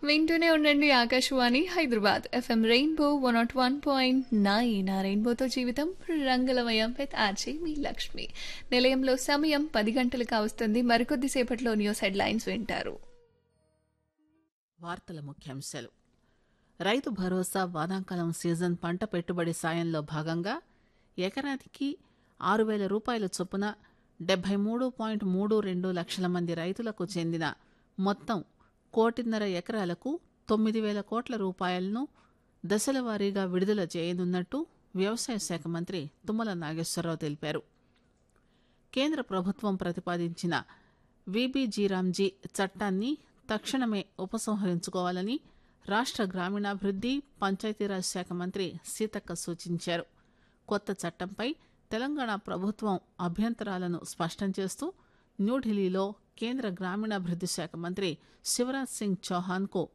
వింటూనే ఉండండి Akashvani Hyderabad FM Rainbow one naught one point nine ఆ రెయిన్బోతో జీవితం రంగులమయం విత్ ఆర్జే మీ లక్ష్మి నిలయంలో సమయం పది గంటలు కావస్తుంది మరికొద్ది సేపట్లో న్యూస్ హెడ్లైన్స్ వింటారు వార్తల ముఖ్యాంశాలు రైతు భరోసా వానాకాలం సీజన్ పంట పెట్టుబడి సాయంలో భాగంగా ఎకరానికి ఆరు వేల రూపాయల చొప్పున డెబ్బై మూడు పాయింట్ మూడు రెండు లక్షల మంది రైతులకు చెందిన మొత్తం కోటిన్నర ఎకరాలకు తొమ్మిది వేల కోట్ల రూపాయలను దశల వారీగా విడుదల చేయనున్నట్టు వ్యవసాయ శాఖ మంత్రి తుమ్మల నాగేశ్వరరావు తెలిపారు కేంద్ర ప్రభుత్వం ప్రతిపాదించిన విబిజీరామ్జీ చట్టాన్ని తక్షణమే ఉపసంహరించుకోవాలని రాష్ట్ర గ్రామీణాభివృద్ధి పంచాయతీరాజ్ శాఖ మంత్రి సీతక్క సూచించారు కొత్త చట్టంపై తెలంగాణ ప్రభుత్వం అభ్యంతరాలను స్పష్టం చేస్తూ న్యూఢిల్లీలో కేంద్ర గ్రామీణాభివృద్ధి శాఖ మంత్రి శివరాజ్ సింగ్ చౌహాన్కు